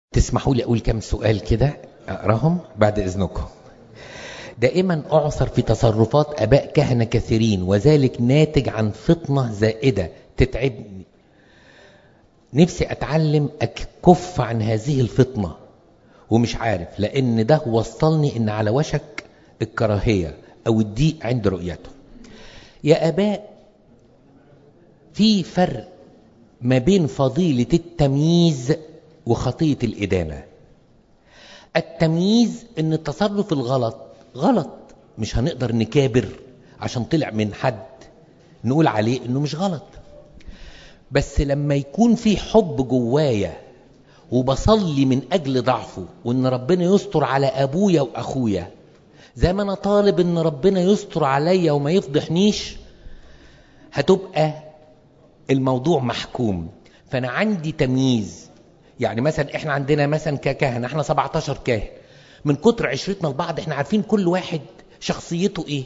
تسمحوا لي أقول كم سؤال كده أقراهم بعد إذنكم دائما أعثر في تصرفات أباء كهنة كثيرين وذلك ناتج عن فطنة زائدة تتعبني نفسي أتعلم أكف عن هذه الفطنة ومش عارف لأن ده وصلني إن على وشك الكراهية أو الضيق عند رؤيته يا أباء في فرق ما بين فضيلة التمييز وخطية الإدانة التمييز إن التصرف الغلط غلط مش هنقدر نكابر عشان طلع من حد نقول عليه إنه مش غلط بس لما يكون في حب جوايا وبصلي من أجل ضعفه وإن ربنا يستر على أبويا وأخويا زي ما أنا طالب إن ربنا يستر عليا وما يفضحنيش هتبقى الموضوع محكوم فأنا عندي تمييز يعني مثلا احنا عندنا مثلا ككهنة احنا 17 كاهن من كتر عشرتنا لبعض احنا عارفين كل واحد شخصيته ايه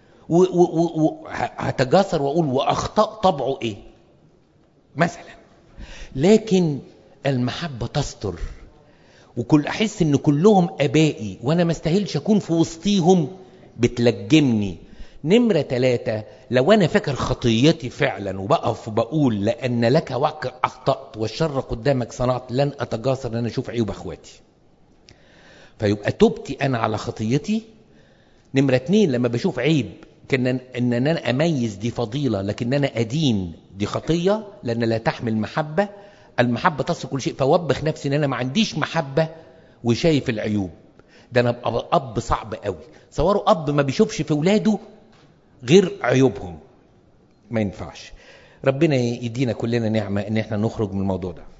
وهتجاسر واقول واخطاء طبعه ايه مثلا لكن المحبة تستر وكل احس ان كلهم ابائي وانا ما استاهلش اكون في وسطيهم بتلجمني نمرة ثلاثة لو أنا فاكر خطيتي فعلا وبقف وبقول لأن لك وقع أخطأت والشر قدامك صنعت لن أتجاسر أن أنا أشوف عيوب أخواتي فيبقى توبتي أنا على خطيتي نمرة اتنين لما بشوف عيب كان ان انا اميز دي فضيلة لكن انا ادين دي خطية لان لا تحمل محبة المحبة تصل كل شيء فوبخ نفسي ان انا ما عنديش محبة وشايف العيوب ده انا ابقى اب صعب قوي صوروا اب ما بيشوفش في ولاده غير عيوبهم ما ينفعش ربنا يدينا كلنا نعمة ان احنا نخرج من الموضوع ده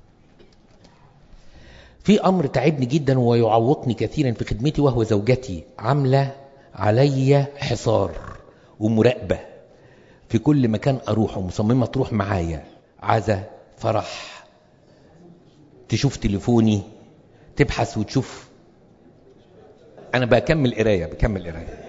في امر تعبني جدا ويعوقني كثيرا في خدمتي وهو زوجتي عاملة علي حصار ومراقبة في كل مكان اروح ومصممة تروح معايا عزا فرح تشوف تليفوني تبحث وتشوف انا بكمل قرايه بكمل قرايه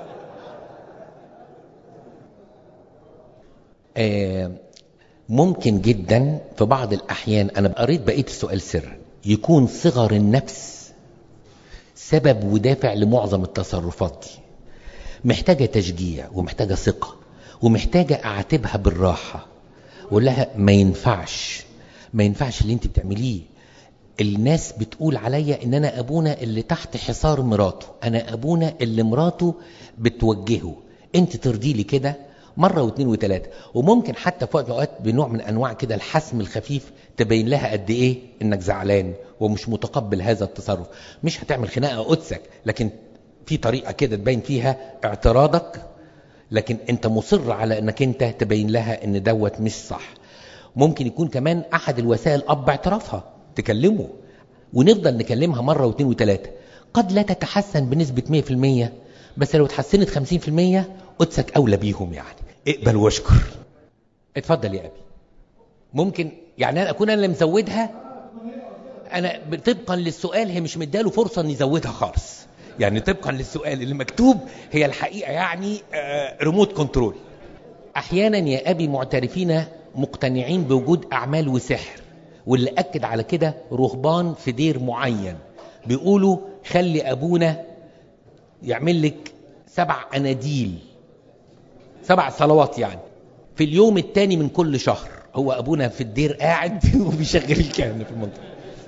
آه ممكن جدا في بعض الأحيان أنا قريت بقية السؤال سر يكون صغر النفس سبب ودافع لمعظم التصرفات دي محتاجة تشجيع ومحتاجة ثقة ومحتاجة أعاتبها بالراحة وأقول لها ما ينفعش ما ينفعش اللي انت بتعمليه الناس بتقول عليا ان انا ابونا اللي تحت حصار مراته انا ابونا اللي مراته بتوجهه انت ترضي لي كده مرة واثنين وثلاثة وممكن حتى في وقت اوقات بنوع من انواع كده الحسم الخفيف تبين لها قد ايه انك زعلان ومش متقبل هذا التصرف مش هتعمل خناقة قدسك لكن في طريقة كده تبين فيها اعتراضك لكن انت مصر على انك انت تبين لها ان دوت مش صح ممكن يكون كمان احد الوسائل اب اعترافها تكلمه ونفضل نكلمها مرة واثنين وثلاثة قد لا تتحسن بنسبة 100% بس لو اتحسنت 50% قدسك أولى بيهم يعني اقبل واشكر اتفضل يا أبي ممكن يعني أنا أكون أنا اللي مزودها أنا طبقا للسؤال هي مش مداله فرصة أن يزودها خالص يعني طبقا للسؤال اللي مكتوب هي الحقيقة يعني ريموت كنترول أحيانا يا أبي معترفين مقتنعين بوجود أعمال وسحر واللي أكد على كده رهبان في دير معين بيقولوا خلي أبونا يعمل لك سبع أناديل سبع صلوات يعني في اليوم الثاني من كل شهر هو أبونا في الدير قاعد وبيشغل الكهنة في المنطقة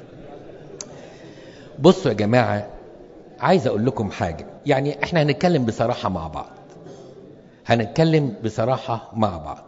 بصوا يا جماعة عايز أقول لكم حاجة يعني احنا هنتكلم بصراحة مع بعض هنتكلم بصراحة مع بعض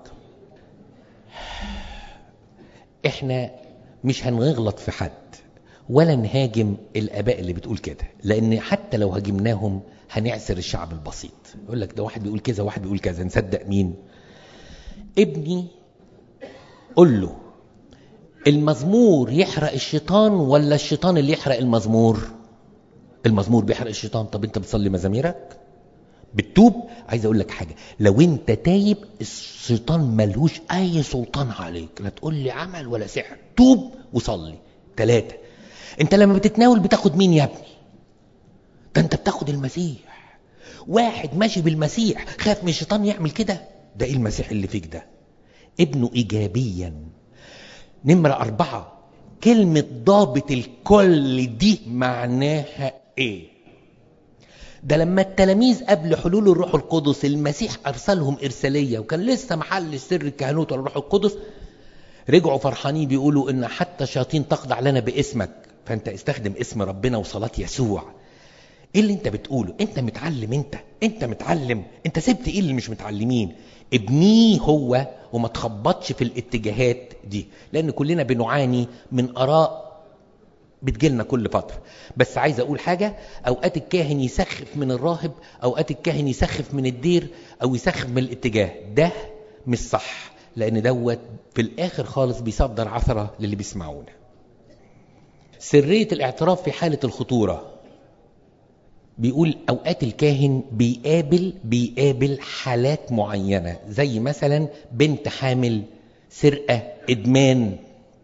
احنا مش هنغلط في حد ولا نهاجم الاباء اللي بتقول كده لان حتى لو هاجمناهم هنعسر الشعب البسيط يقول لك ده واحد بيقول كذا واحد بيقول كذا نصدق مين ابني قل له المزمور يحرق الشيطان ولا الشيطان اللي يحرق المزمور المزمور بيحرق الشيطان طب انت بتصلي مزاميرك بتتوب عايز اقول لك حاجه لو انت تايب الشيطان ملهوش اي سلطان عليك لا تقول لي عمل ولا سحر توب وصلي ثلاثه انت لما بتتناول بتاخد مين يا ابني ده انت بتاخد المسيح واحد ماشي بالمسيح خاف من الشيطان يعمل كده ده ايه المسيح اللي فيك ده ابنه ايجابيا نمرة أربعة كلمة ضابط الكل دي معناها ايه ده لما التلاميذ قبل حلول الروح القدس المسيح ارسلهم ارساليه وكان لسه محل سر الكهنوت والروح القدس رجعوا فرحانين بيقولوا ان حتى الشياطين تخضع لنا باسمك فانت استخدم اسم ربنا وصلاه يسوع ايه اللي انت بتقوله انت متعلم انت انت متعلم انت سبت ايه اللي مش متعلمين ابنيه هو وما تخبطش في الاتجاهات دي لان كلنا بنعاني من اراء بتجيلنا كل فترة بس عايز اقول حاجة اوقات الكاهن يسخف من الراهب اوقات الكاهن يسخف من الدير او يسخف من الاتجاه ده مش صح لان دوت في الاخر خالص بيصدر عثرة للي بيسمعونا سرية الاعتراف في حالة الخطورة بيقول اوقات الكاهن بيقابل بيقابل حالات معينة زي مثلا بنت حامل سرقة ادمان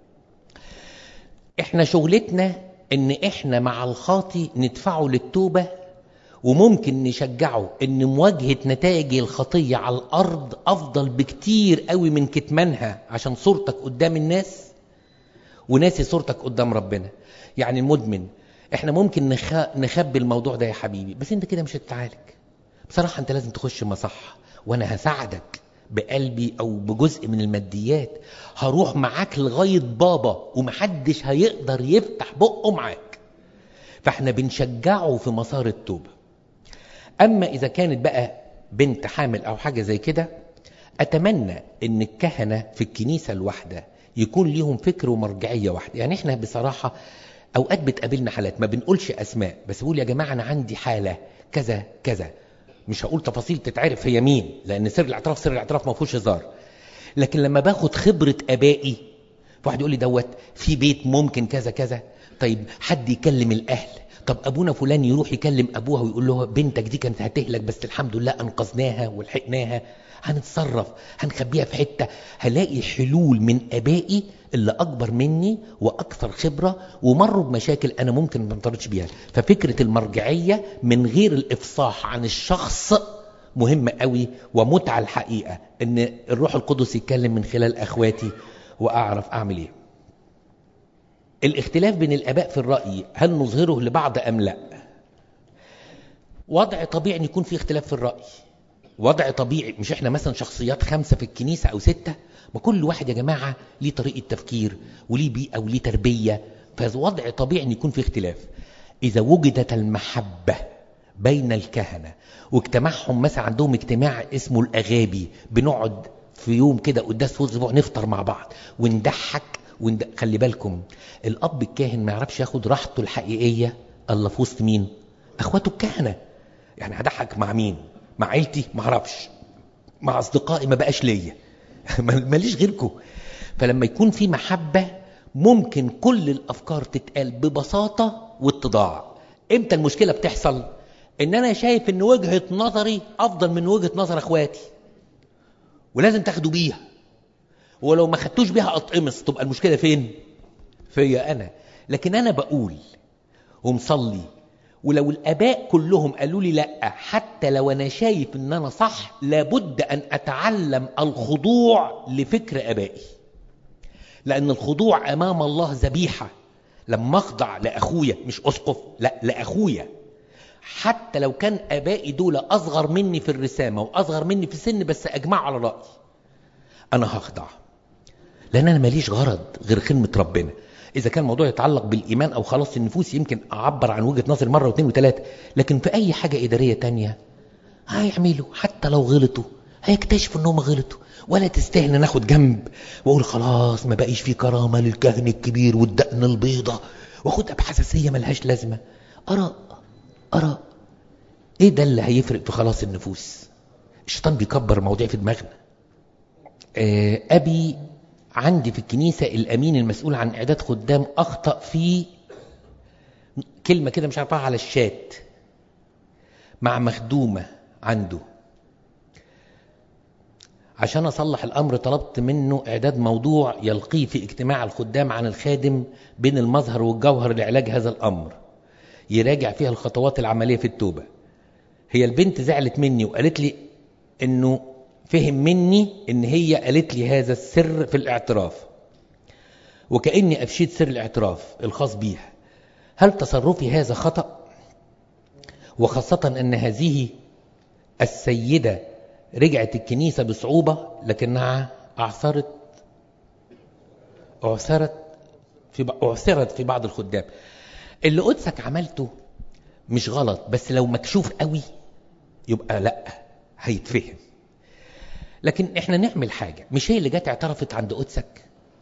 احنا شغلتنا ان احنا مع الخاطي ندفعه للتوبة وممكن نشجعه ان مواجهة نتائج الخطية على الارض افضل بكتير قوي من كتمانها عشان صورتك قدام الناس وناسي صورتك قدام ربنا يعني المدمن احنا ممكن نخ... نخبي الموضوع ده يا حبيبي بس انت كده مش هتتعالج بصراحة انت لازم تخش مصحة وانا هساعدك بقلبي او بجزء من الماديات هروح معاك لغاية بابا ومحدش هيقدر يفتح بقه معاك فاحنا بنشجعه في مسار التوبة اما اذا كانت بقى بنت حامل او حاجة زي كده اتمنى ان الكهنة في الكنيسة الواحدة يكون ليهم فكر ومرجعية واحدة يعني احنا بصراحة اوقات بتقابلنا حالات ما بنقولش اسماء بس بقول يا جماعة انا عندي حالة كذا كذا مش هقول تفاصيل تتعرف هي مين لان سر الاعتراف سر الاعتراف ما فيهوش هزار لكن لما باخد خبرة ابائي واحد يقول لي دوت في بيت ممكن كذا كذا طيب حد يكلم الاهل طب ابونا فلان يروح يكلم ابوها ويقول له بنتك دي كانت هتهلك بس الحمد لله انقذناها ولحقناها هنتصرف هنخبيها في حته هلاقي حلول من ابائي اللي اكبر مني واكثر خبره ومروا بمشاكل انا ممكن ما انطردش بيها ففكره المرجعيه من غير الافصاح عن الشخص مهمه قوي ومتعه الحقيقه ان الروح القدس يتكلم من خلال اخواتي واعرف اعمل ايه الاختلاف بين الاباء في الراي هل نظهره لبعض ام لا وضع طبيعي ان يكون في اختلاف في الراي وضع طبيعي مش احنا مثلا شخصيات خمسة في الكنيسة او ستة ما كل واحد يا جماعة ليه طريقة تفكير وليه بيئة وليه تربية فوضع طبيعي ان يكون في اختلاف اذا وجدت المحبة بين الكهنة واجتماعهم مثلا عندهم اجتماع اسمه الاغابي بنقعد في يوم كده قداس اسبوع نفطر مع بعض وندحك وند... خلي بالكم الاب الكاهن ما يعرفش ياخد راحته الحقيقية الا في وسط مين اخواته الكهنة يعني هضحك مع مين مع عيلتي ما اعرفش مع اصدقائي ما بقاش ليا ماليش غيركم فلما يكون في محبة ممكن كل الافكار تتقال ببساطة واتضاع امتى المشكلة بتحصل ان انا شايف ان وجهة نظري افضل من وجهة نظر اخواتي ولازم تاخدوا بيها ولو ما خدتوش بيها اطقمص تبقى المشكلة فين فيا انا لكن انا بقول ومصلي ولو الاباء كلهم قالوا لي لا حتى لو انا شايف ان انا صح لابد ان اتعلم الخضوع لفكر ابائي لان الخضوع امام الله ذبيحه لما اخضع لاخويا مش اسقف لا لاخويا حتى لو كان ابائي دول اصغر مني في الرسامه واصغر مني في السن بس اجمعوا على رايي انا هخضع لان انا ماليش غرض غير خدمه ربنا إذا كان الموضوع يتعلق بالإيمان أو خلاص النفوس يمكن أعبر عن وجهة نظري مرة واثنين وثلاثة لكن في أي حاجة إدارية تانية هيعملوا حتى لو غلطوا هيكتشفوا إنهم غلطوا ولا تستاهل ناخد جنب وأقول خلاص ما بقيش في كرامة للكهن الكبير والدقن البيضة وأخدها بحساسية ملهاش لازمة أراء أراء إيه ده اللي هيفرق في خلاص النفوس الشيطان بيكبر مواضيع في دماغنا آه أبي عندي في الكنيسة الأمين المسؤول عن إعداد خدام أخطأ في كلمة كده مش عارفها على الشات مع مخدومة عنده عشان أصلح الأمر طلبت منه إعداد موضوع يلقيه في اجتماع الخدام عن الخادم بين المظهر والجوهر لعلاج هذا الأمر يراجع فيها الخطوات العملية في التوبة هي البنت زعلت مني وقالت لي إنه فهم مني ان هي قالت لي هذا السر في الاعتراف وكأني أفشيت سر الاعتراف الخاص بيها هل تصرفي هذا خطأ وخاصة أن هذه السيدة رجعت الكنيسة بصعوبة لكنها أعثرت أعثرت في أعثرت في بعض الخدام اللي قدسك عملته مش غلط بس لو مكشوف قوي يبقى لا هيتفهم لكن احنا نعمل حاجة مش هي اللي جت اعترفت عند قدسك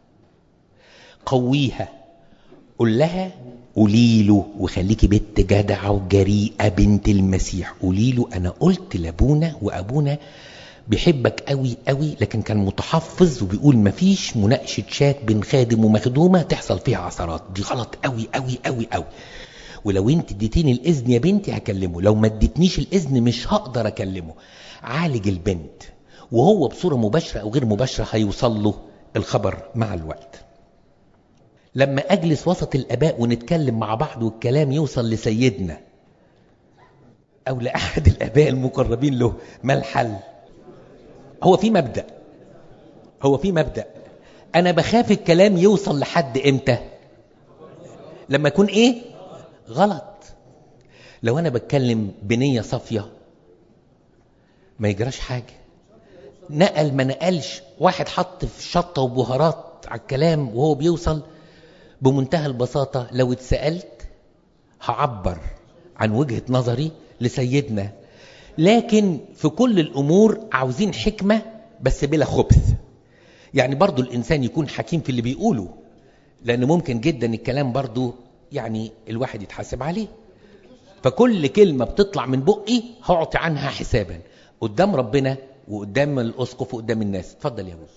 قويها قول لها قولي له وخليكي بنت جدعة وجريئة بنت المسيح قولي له أنا قلت لأبونا وأبونا بيحبك قوي قوي لكن كان متحفظ وبيقول مفيش مناقشة شات بين خادم ومخدومة تحصل فيها عثرات دي غلط قوي قوي قوي قوي ولو انت اديتيني الاذن يا بنتي هكلمه لو ما اديتنيش الاذن مش هقدر اكلمه عالج البنت وهو بصورة مباشرة او غير مباشرة هيوصل له الخبر مع الوقت لما اجلس وسط الاباء ونتكلم مع بعض والكلام يوصل لسيدنا او لاحد الاباء المقربين له ما الحل هو في مبدأ هو في مبدأ انا بخاف الكلام يوصل لحد امتى لما يكون ايه غلط لو انا بتكلم بنية صافية ما يجراش حاجة نقل ما نقلش واحد حط في شطة وبهارات على الكلام وهو بيوصل بمنتهى البساطة لو اتسألت هعبر عن وجهة نظري لسيدنا لكن في كل الأمور عاوزين حكمة بس بلا خبث يعني برضو الإنسان يكون حكيم في اللي بيقوله لأن ممكن جدا الكلام برضو يعني الواحد يتحاسب عليه فكل كلمة بتطلع من بقي هعطي عنها حسابا قدام ربنا وقدام الأسقف وقدام الناس اتفضل يا ابو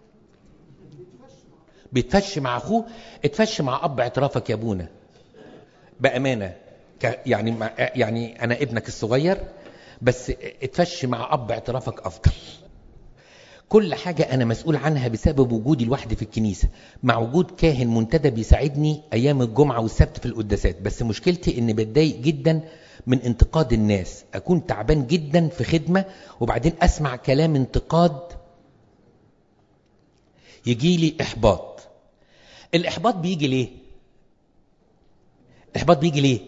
بيتفش مع أخوه اتفش مع أب اعترافك يا أبونا بأمانة يعني يعني أنا ابنك الصغير بس اتفش مع أب اعترافك أفضل كل حاجة أنا مسؤول عنها بسبب وجودي لوحدي في الكنيسة مع وجود كاهن منتدى بيساعدني أيام الجمعة والسبت في القداسات بس مشكلتي إني بتضايق جدا من انتقاد الناس أكون تعبان جدا في خدمة وبعدين أسمع كلام انتقاد يجي لي إحباط الإحباط بيجي ليه؟ الإحباط بيجي ليه؟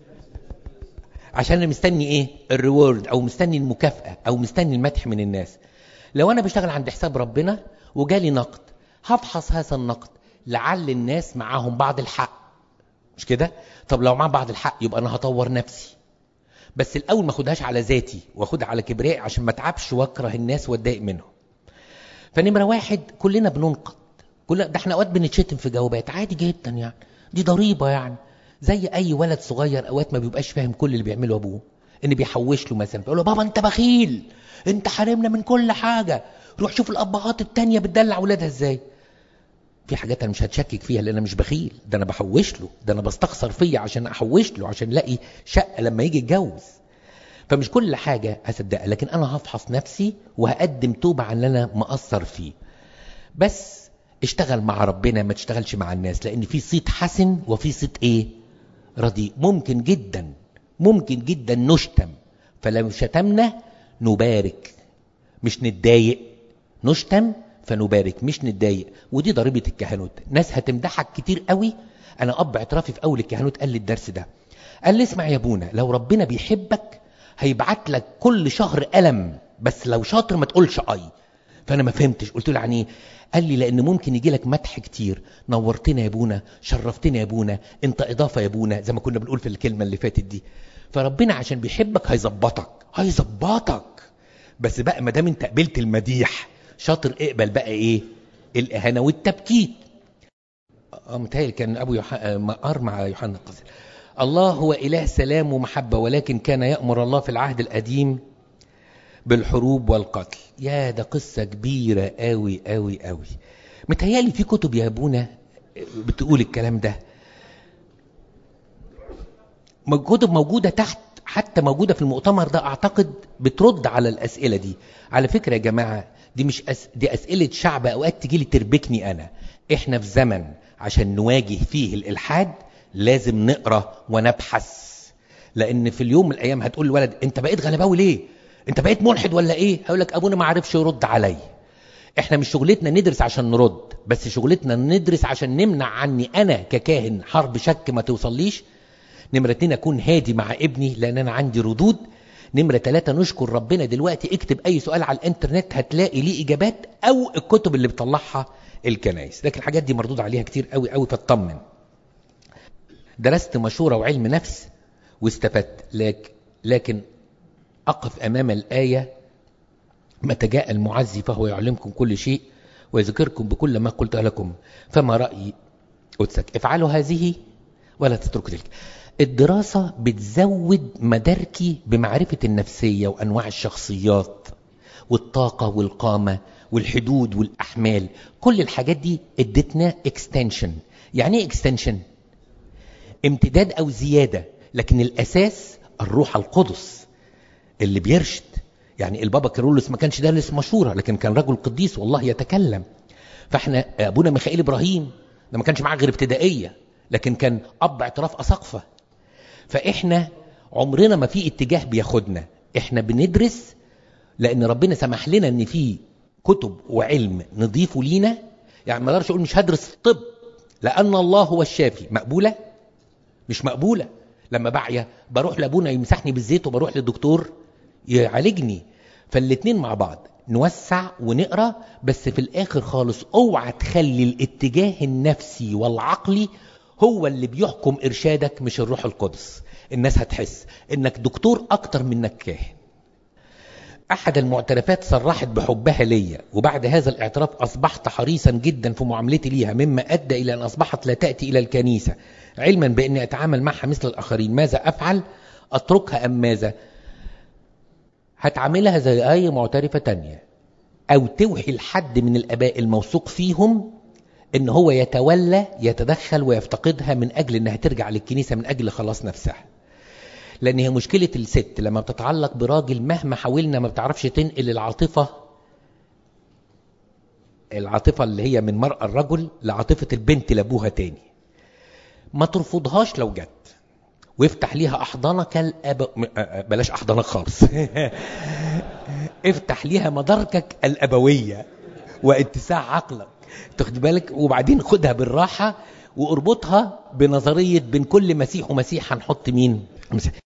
عشان أنا مستني إيه؟ الريورد أو مستني المكافأة أو مستني المدح من الناس لو أنا بشتغل عند حساب ربنا وجالي نقد هفحص هذا النقد لعل الناس معاهم بعض الحق مش كده؟ طب لو معاهم بعض الحق يبقى أنا هطور نفسي بس الأول ما أخدهاش على ذاتي وأخدها على كبرياء عشان ما أتعبش وأكره الناس وأتضايق منهم فنمرة واحد كلنا بننقد كل ده احنا اوقات بنتشتم في جوابات عادي جدا يعني دي ضريبه يعني زي اي ولد صغير اوقات ما بيبقاش فاهم كل اللي بيعمله ابوه ان بيحوش له مثلا بيقول له بابا انت بخيل انت حارمنا من كل حاجه روح شوف الابهات التانية بتدلع اولادها ازاي في حاجات انا مش هتشكك فيها لان انا مش بخيل ده انا بحوش له ده انا بستخسر فيا عشان احوش له عشان الاقي شقه لما يجي يتجوز فمش كل حاجه هصدقها لكن انا هفحص نفسي وهقدم توبه عن اللي انا مقصر فيه بس اشتغل مع ربنا ما تشتغلش مع الناس لان في صيت حسن وفي صيت ايه رديء ممكن جدا ممكن جدا نشتم فلو شتمنا نبارك مش نتضايق نشتم فنبارك مش نتضايق ودي ضريبه الكهنوت ناس هتمدحك كتير قوي انا اب اعترافي في اول الكهنوت قال لي الدرس ده قال لي اسمع يا ابونا لو ربنا بيحبك هيبعت لك كل شهر ألم بس لو شاطر ما تقولش اي فانا ما فهمتش قلت له يعني قال لي لان ممكن يجي لك مدح كتير نورتنا يا ابونا شرفتنا يا ابونا انت اضافه يا ابونا زي ما كنا بنقول في الكلمه اللي فاتت دي فربنا عشان بيحبك هيظبطك هيظبطك بس بقى ما دام انت قبلت المديح شاطر اقبل بقى ايه الاهانه والتبكيت اه متهيألي كان ابو يوحنا مقار مع يوحنا القصير الله هو اله سلام ومحبه ولكن كان يامر الله في العهد القديم بالحروب والقتل يا ده قصة كبيرة قوي قوي قوي متهيألي في كتب يا ابونا بتقول الكلام ده كتب موجودة تحت حتى موجودة في المؤتمر ده اعتقد بترد على الاسئلة دي على فكرة يا جماعة دي مش أس... دي اسئلة شعب اوقات تجي لي تربكني انا احنا في زمن عشان نواجه فيه الالحاد لازم نقرا ونبحث لان في اليوم من الايام هتقول لولد انت بقيت غلباوي ليه انت بقيت ملحد ولا ايه هقول لك ابونا ما عرفش يرد علي احنا مش شغلتنا ندرس عشان نرد بس شغلتنا ندرس عشان نمنع عني انا ككاهن حرب شك ما توصليش نمرة اتنين اكون هادي مع ابني لان انا عندي ردود نمرة ثلاثة نشكر ربنا دلوقتي اكتب اي سؤال على الانترنت هتلاقي ليه اجابات او الكتب اللي بتطلعها الكنائس لكن الحاجات دي مردود عليها كتير قوي قوي فاطمن درست مشورة وعلم نفس واستفدت لك لكن أقف أمام الآية متى جاء المعزي فهو يعلمكم كل شيء ويذكركم بكل ما قلت لكم فما رأيي قدسك افعلوا هذه ولا تتركوا تلك الدراسة بتزود مداركي بمعرفة النفسية وأنواع الشخصيات والطاقة والقامة والحدود والأحمال كل الحاجات دي ادتنا اكستنشن يعني ايه اكستنشن امتداد او زيادة لكن الاساس الروح القدس اللي بيرشد يعني البابا كيرلس ما كانش دارس مشورة لكن كان رجل قديس والله يتكلم فاحنا ابونا ميخائيل ابراهيم ده ما كانش معاه غير ابتدائية لكن كان اب اعتراف اساقفة فاحنا عمرنا ما في اتجاه بياخدنا احنا بندرس لان ربنا سمح لنا ان في كتب وعلم نضيفه لينا يعني ما اقدرش اقول مش هدرس طب لان الله هو الشافي مقبوله مش مقبوله لما بعيا بروح لابونا يمسحني بالزيت وبروح للدكتور يعالجني فالاتنين مع بعض نوسع ونقرا بس في الاخر خالص اوعى تخلي الاتجاه النفسي والعقلي هو اللي بيحكم ارشادك مش الروح القدس الناس هتحس انك دكتور اكتر منك كاهن احد المعترفات صرحت بحبها ليا وبعد هذا الاعتراف اصبحت حريصا جدا في معاملتي ليها مما ادى الى ان اصبحت لا تاتي الى الكنيسه علما باني اتعامل معها مثل الاخرين ماذا افعل اتركها ام ماذا هتعاملها زي اي معترفه تانية او توحي لحد من الاباء الموثوق فيهم ان هو يتولى يتدخل ويفتقدها من اجل انها ترجع للكنيسه من اجل خلاص نفسها لان هي مشكله الست لما بتتعلق براجل مهما حاولنا ما بتعرفش تنقل العاطفه العاطفه اللي هي من مرأة الرجل لعاطفه البنت لابوها تاني ما ترفضهاش لو جت وافتح ليها احضانك الأب... بلاش احضانك خالص افتح ليها مداركك الابويه واتساع عقلك تاخد بالك وبعدين خدها بالراحه واربطها بنظريه بين كل مسيح ومسيح هنحط مين مسيح.